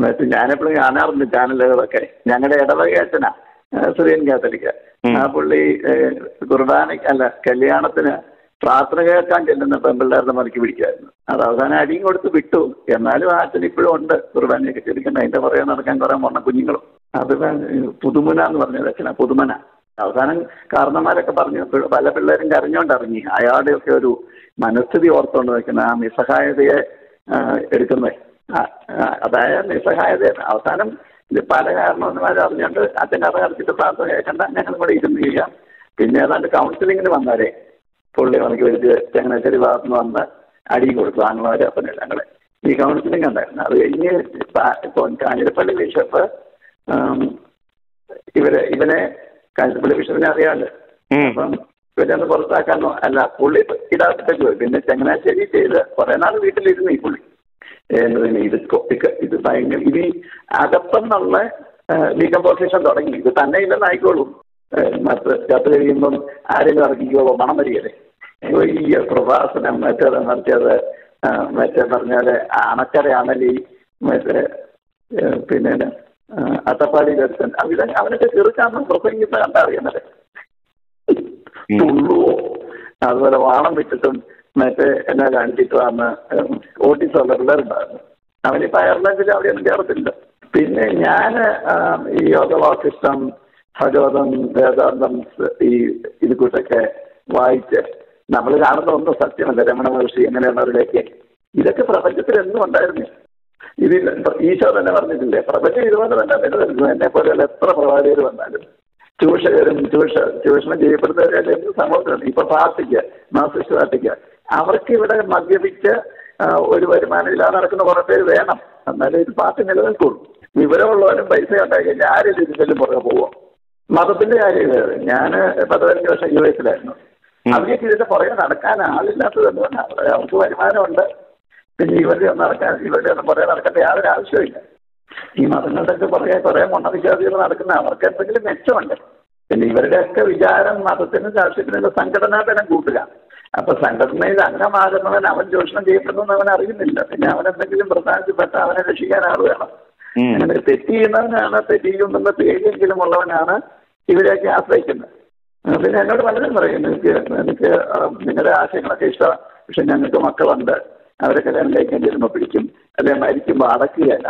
എന്നിട്ട് ഞാനെപ്പോഴും കാണാറുണ്ട് ചാനലുകളൊക്കെ ഞങ്ങളുടെ ഇടവക അച്ഛനാ സിറിയൻ കാത്തലിക്ക ഉം. ആ പുള്ളി ഏഹ്, കുർബാനയ്ക്ക് അല്ല കല്യാണത്തിന് പ്രാർത്ഥന കേൾക്കാൻ ചെല്ലുന്ന പെൺപിള്ളേരുടെ മറിക്ക് പിടിക്കായിരുന്നു അത് അവസാനം അടിയും കൊടുത്ത് വിട്ടു എന്നാലും ആ അച്ഛൻ ഇപ്പോഴും ഉണ്ട് കുർബാനയൊക്കെ ചെലിക്കണ്ട അതിന്റെ പുറകെ നടക്കാൻ കുറെ മൊണ്ണ കുഞ്ഞുങ്ങളും അത് പുതുമുന എന്ന് പറഞ്ഞത് അച്ഛനാ പുതുമന അവസാനം കാരണന്മാരൊക്കെ പറഞ്ഞു പി- പല പിള്ളേരും കരഞ്ഞോണ്ട് ഇറങ്ങി അയാളുടെയൊക്കെ ഒരു മനസ്ഥിതി ഓർത്തുകൊണ്ട് നിൽക്കുന്ന ആ നിസ്സഹായതയെ ആ, എടുക്കുന്നത് ആ, ആ, അതായത് നിസ്സഹായത അവസാനം ഇത് പല കാരണവന്മാർ അറിഞ്ഞുകൊണ്ട് അച്ഛൻ അത് അടച്ചിട്ട് പ്രാർത്ഥന കേൾക്കണ്ട ഞങ്ങൾ കൂടെ ഇരുന്ന് ചെയ്യാം പിന്നെ ഏതാണ്ട് കൗൺസിലിങ്ങിന് വന്നാലേ പുള്ളി നമുക്ക് വിളിച്ച് ചങ്ങനാശ്ശേരി ഭാഗത്ത് നിന്ന് വന്ന് അടിയും കൊടുത്തു ആങ്ങളവരെ അപ്പനെ ഞങ്ങളെ ഈ കൗൺസിലിംഗ് ഉണ്ടായിരുന്നു അത് കഴിഞ്ഞ് പ- ഇപ്പോൾ കാഞ്ഞിരപ്പള്ളി ബിഷപ്പ് ആം, ഇവരെ ഇവനെ കാഞ്ഞിരപ്പള്ളി ബിഷപ്പിനെ അറിയാമല്ലോ ഉം. അപ്പം ഇവരൊന്ന് പുറത്താക്കാനോ അല്ല പുള്ളി ഇടാത്തിട്ടേക്ക് പോയി പിന്നെ ചങ്ങനാശ്ശേരി ചെയ്ത് കുറെ നാൾ വീട്ടിലിരുന്നു ഈ പുള്ളി എന്നതിന് ഇത് കൊ- ഇത് ഇത് ഭയങ്കര ഇത് ഈ അകത്തെന്നുള്ള ഡീകമ്പോസിഷൻ തുടങ്ങി ഇത് തന്നെ ഇല്ലെന്ന് ആയിക്കോളും ഏഹ് മറ്റ് ചത്ത് കഴിയുമ്പം ആരെങ്കിലും ഇറക്കിക്കോളൂ മണം വരികയല്ലേ ഈ പ്രഭാസനം മറ്റേത് മറിച്ചത് ആ, മറ്റേ പറഞ്ഞാല് അണക്കര അമലി മറ്റേ ഏഹ് പിന്നെ ആ, അട്ടപ്പാടി ദർശൻ അവിടെ അവനൊക്കെ ചെറുക്കാന്ന് പ്രസംഗിക്കുന്ന കണ്ടറിയുന്നത് തുള്ളുവോ അതുപോലെ വാണം വിട്ടിട്ടും മറ്റേ എന്നാ കാണിച്ചിട്ട് വന്ന് ഓട്ടിസുള്ള പിള്ളേരുണ്ടായിരുന്നു അവനിപ്പോ അയർലൻഡിൽ അവിടെയൊന്നും ചേർത്തില്ല പിന്നെ ഞാൻ ഈ യോഗ വാസിഷ്ടം ഭഗവതം വേദാന്തം ഈ ഇത് കൂട്ടൊക്കെ വായിച്ച് നമ്മൾ കാണുന്ന ഒന്നും സത്യമല്ല രമണ മഹർഷി എങ്ങനെയുള്ളവരുടെയൊക്കെ ഇതൊക്കെ പ്രപഞ്ചത്തിൽ എന്നും ഉണ്ടായിരുന്നു ഇതിൽ ഈശോ തന്നെ പറഞ്ഞിട്ടില്ലേ പ്രപഞ്ചം ഇതുപോലെ തന്നെ നിലനിൽക്കുന്നു എന്നെ പോലെയുള്ള എത്ര പ്രവാചകർ വന്നാലും ചൂഷകരും ചൂഷ ചൂഷണം ചെയ്യപ്പെടുന്നവരെ സമൂഹത്തിലുണ്ട് ഇപ്പൊ പാർട്ടിക്ക് മാർക്സിസ്റ്റ് പാർട്ടിക്ക് അവർക്ക് ഇവിടെ മദ്യപിച്ച് ആ, ഒരു വരുമാനം ഇല്ലാതെ നടക്കുന്ന കുറെ പേര് വേണം എന്നാലേ ഇത് പാർട്ടി നിലനിൽക്കുള്ളൂ വിവരമുള്ളവരും പൈസ ഉണ്ടായി കഴിഞ്ഞാൽ ആരും ഇതിന്റെ പുറകെ പോവാം മതത്തിന്റെ കാര്യം ഞാൻ പതിനഞ്ച് വർഷം യു എസിലായിരുന്നു അവർക്ക് ഇതിന്റെ പുറകെ നടക്കാൻ ആളില്ലാത്തത് എന്തുകൊണ്ടാണ് അവർക്ക് വരുമാനമുണ്ട് പിന്നെ ഇവരുടെ ഒന്നും നടക്കാൻ ഇവരുടെ ഒന്നും പുറകെ നടക്കേണ്ട യാതൊരു ആവശ്യമില്ല ഈ മതങ്ങളുടെയൊക്കെ പുറകെ കുറെ മണ്ണവിശ്വാസികൾ നടക്കുന്ന അവർക്ക് എന്തെങ്കിലും മെച്ചമുണ്ട് പിന്നെ ഇവരുടെയൊക്കെ വിചാരം മതത്തിനും രാഷ്ട്രീയത്തിനും സംഘടനാതലം കൂട്ടുക അപ്പൊ സംഘടനയിൽ അംഗമാകുന്നവൻ അവൻ ചൂഷണം ചെയ്യപ്പെടുന്നു അവൻ അറിയുന്നില്ല പിന്നെ അവൻ എന്തെങ്കിലും പ്രധാനപ്പെട്ട അവനെ രക്ഷിക്കാൻ ആൾ വേണം ഉം. അങ്ങനെ തെറ്റ് ചെയ്യുന്നവനാണ് തെറ്റ് ചെയ്യുമെന്നുള്ള പേടിയെങ്കിലും ഉള്ളവനാണ് ഇവരെയൊക്കെ ആശ്രയിക്കുന്നത് ആ, പിന്നെ എന്നോട് പലരും പറയും എനിക്ക് എനിക്ക് ആ, നിങ്ങളുടെ ആശയങ്ങളൊക്കെ ഇഷ്ടമാണ് പക്ഷെ ഞങ്ങൾക്ക് മക്കളുണ്ട് അവരെ കല്യാണം കഴിക്കാൻ ചെല്ലുമ്പോൾ പിടിക്കും അല്ലെ മരിക്കുമ്പോൾ അടക്കുകയല്ല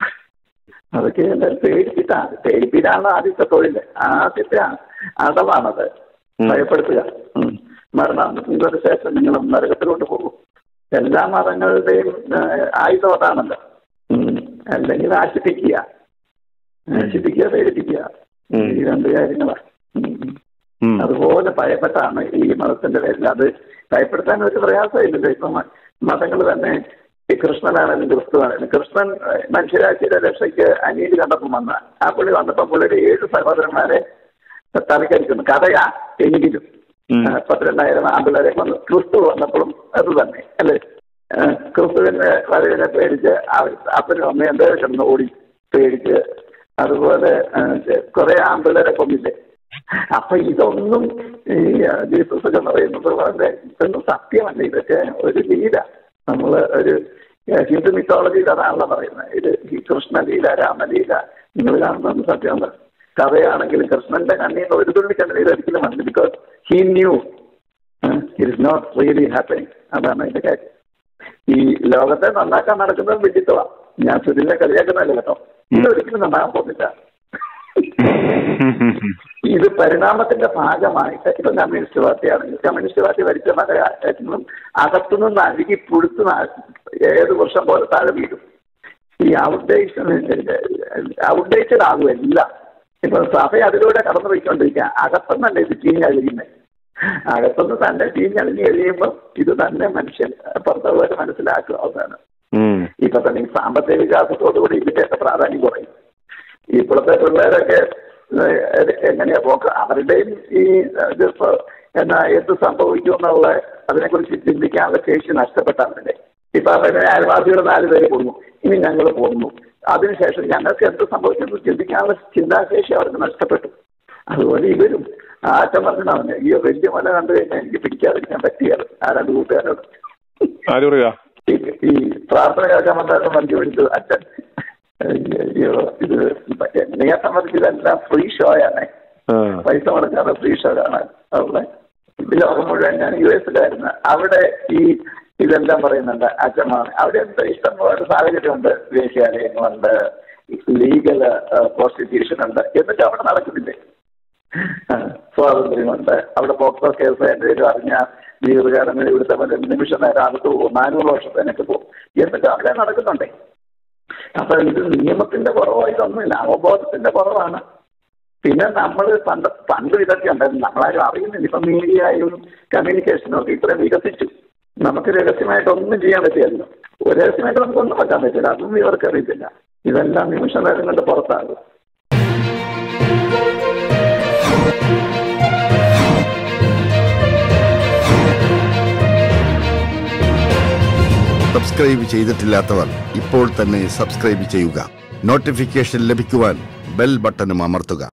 അതൊക്കെ എല്ലാവരും പേടിച്ചിട്ടാണ് പേടിപ്പിക്കാനുള്ള ആദ്യത്തെ തൊഴിൽ ആദ്യത്തെ അടവാണത് ഉം. ഭയപ്പെടുത്തുക ഉം. മരണത്തിന് ശേഷം നിങ്ങൾ നരകത്തിലോട്ട് പോകും എല്ലാ മതങ്ങളുടെയും ആ, ആയുധം അതാണല്ലോ ഉം. അല്ലെങ്കിൽ ആശിപ്പിക്കുക ആശിപ്പിക്കുക പേടിപ്പിക്കുക ഉം. ഈ രണ്ട് കാര്യങ്ങളാണ് ഉം. ഉം. അതുപോലെ ഭയപ്പെട്ടാണ് ഈ മതത്തിന്റെ പേരിൽ അത് ഭയപ്പെടുത്താൻ ഒരു പ്രയാസമില്ലല്ലോ ഇപ്പൊ മതങ്ങൾ തന്നെ ഈ കൃഷ്ണനാണെങ്കിലും ക്രിസ്തുവാണെങ്കിലും കൃഷ്ണൻ ഏഹ്, മനുഷ്യരാശിയുടെ രക്ഷയ്ക്ക് അനീതി കണ്ടപ്പോൾ വന്ന ആ പുള്ളി വന്നപ്പോൾ പുള്ളിയുടെ ഏഴ് സഹോദരന്മാരെ തലക്കരിക്കുന്നു കഥയാ എങ്കിലും ഉം. ആ, പത്തിരണ്ടായിരം ആമ്പിള്ളേരെ വന്നു ക്രിസ്തു വന്നപ്പോഴും അത് തന്നെ അല്ലേ ആ, ക്രിസ്തുവിന്റെ വരവിനെ പേടിച്ച് അവർ അപ്പനും അമ്മയും എന്തോ കിടന്ന് ഓടി പേടിച്ച് അതുപോലെ ആ, കുറെ ആമ്പിള്ളേരെ കൊന്നില്ലേ അപ്പൊ ഇതൊന്നും ഈ ജീസസ് ഒക്കെ പറയുന്നത് വളരെ ഇതൊന്നും സത്യമല്ല ഇതൊക്കെ ഒരു ലീല നമ്മള് ഒരു ഏഹ്, ഹിന്ദു മിത്തോളജിയിൽ അതാണല്ലോ പറയുന്നത് ഇത് ഈ കൃഷ്ണലീല രാമലീല നിങ്ങൾ കാണുന്നത് സത്യമല്ല കഥയാണെങ്കിലും കൃഷ്ണന്റെ കണ്ണീർ നിന്ന് ഒരു തുള്ളി കണ്ണീർ ഒരിക്കലും വന്നില്ല because he knew it is not really happening അതാണ് അതിന്റെ കാര്യം ഈ ലോകത്തെ നന്നാക്കാൻ നടക്കുന്നത് വിഡിത്തമാണ് ഞാൻ സുനിലിനെ കളിയാക്കുന്നതല്ല കേട്ടോ ഇതൊരിക്കലും നന്നാകാൻ പോകുന്നില്ല ഇത് പരിണാമത്തിന്റെ ഭാഗമായിട്ട് ഇപ്പൊ കമ്മ്യൂണിസ്റ്റ് പാർട്ടിയാണെങ്കിൽ കമ്മ്യൂണിസ്റ്റ് പാർട്ടി ഭരിച്ച പല കാര്യങ്ങളും അകത്തുനിന്ന് അഴുകി പുഴുത്ത് നാ- ഏഴ് വർഷം പോലെ താഴെ വീഴും ഈ ഔട്ട്ഡേഷൻ ഔട്ട്ഡേറ്റഡ് ആകും എല്ലാം ഇപ്പൊ സഭ അതിലൂടെ കടന്നു പോയിക്കൊണ്ടിരിക്കുക അകത്തുനിന്നല്ല ഇത് ചീഞ്ഞഴുകുന്നത് അകത്തുനിന്ന് തന്നെ ചീഞ്ഞഴിഞ്ഞ് കഴിയുമ്പോൾ ഇത് തന്നെ മനുഷ്യൻ പുറത്തുള്ളവരെ മനസ്സിലാക്കുക അവസാനം ഉം. ഇപ്പൊ തന്നെ ഈ സാമ്പത്തിക വികാസത്തോടുകൂടി ഇതിന്റെയൊക്കെ പ്രാധാന്യം കുറയും ഇപ്പോഴത്തെ പിള്ളേരൊക്കെ ഏഹ്, എങ്ങനെയാ പോക്ക് അവരുടെയും ഈ ഇതിപ്പോ എന്നാ എന്ത് സംഭവിക്കും എന്നുള്ള അതിനെക്കുറിച്ച് ചിന്തിക്കാനുള്ള ശേഷി നഷ്ടപ്പെട്ടവരുടെ ഇപ്പൊ അവരുടെ അയൽവാസികൾ നാല് പേര് കൊടുന്നു ഇനി ഞങ്ങൾ പോകുന്നു അതിനുശേഷം ഞങ്ങൾക്ക് എന്ത് സംഭവിച്ചെന്ന് ചിന്തിക്കാനുള്ള ചിന്താശേഷി അവർക്ക് നഷ്ടപ്പെട്ടു അതുപോലെ ഇവരും ആ അച്ഛൻ പറഞ്ഞവന് ഈ വലിയ മല കണ്ടു കഴിഞ്ഞാൽ എനിക്ക് പിടിക്കാതിരിക്കാൻ പറ്റിയത് ആ രണ്ട് കൂട്ടുകാരോട് ആര് പറയാ ഈ- ഈ പ്രാർത്ഥന കേൾക്കാൻ വന്നായിരുന്നു മറിച്ച് വിളിച്ചത് അച്ഛൻ അയ്യോ ഇത് എന്നെ സംബന്ധിച്ച് ഇതെല്ലാം ഫ്രീ ഷോ ആണ് ആ. പൈസ മുടക്കാതെ ഫ്രീ ഷോ കാണാൻ അവിടെ ലോകം മുഴുവൻ ഞാൻ യു എസിലായിരുന്നു അവിടെ ഈ ഇതെല്ലാം പറയുന്നുണ്ട് അച്ഛന്മാർ അവിടെ എന്താ ഇഷ്ടംപോലെ സാഹചര്യമുണ്ട് വേശ്യാലയങ്ങളുണ്ട് ലീഗൽ പ്രോസ്റ്റിറ്റ്യൂഷൻ ഉണ്ട് എന്നിട്ട് അവിടെ നടക്കുന്നില്ലേ ആ, സ്വാതന്ത്ര്യമുണ്ട് അവിടെ പോക്സോ കേസ് എന്തെങ്കിലും അറിഞ്ഞാൽ ജീവിതകാലങ്ങളിൽ ഇവിടുത്തെ മറ്റേ നിമിഷം നേരം അകത്ത് പോകും നാനൂറ് വർഷത്തേനൊക്കെ പോകും എന്നിട്ട് അവിടെ നടക്കുന്നുണ്ടേ അപ്പൊ ഇത് നിയമത്തിന്റെ കുറവോ ഇതൊന്നുമില്ല അവബോധത്തിന്റെ കുറവാണ് പിന്നെ നമ്മൾ പണ്ട് പണ്ട് ഇതൊക്കെ ഉണ്ടായിരുന്നു നമ്മളാരും അറിയുന്നില്ല ഇപ്പൊ മീഡിയയും കമ്മ്യൂണിക്കേഷനും ഒക്കെ ഇത്രയും വികസിച്ചു നമുക്ക് രഹസ്യമായിട്ട് ഒന്നും ചെയ്യാൻ പറ്റില്ലല്ലോ ഒരു രഹസ്യമായിട്ട് നമുക്കൊന്നും പറ്റാൻ പറ്റില്ല അതൊന്നും ഇവർക്ക് അറിയത്തില്ല ഇതെല്ലാം നിമിഷ നേരം കൊണ്ട് പുറത്താകും സബ്സ്ക്രൈബ് ചെയ്തിട്ടില്ലാത്തവർ ഇപ്പോൾ തന്നെ സബ്സ്ക്രൈബ് ചെയ്യുക നോട്ടിഫിക്കേഷൻ ലഭിക്കുവാൻ ബെൽ ബട്ടണും അമർത്തുക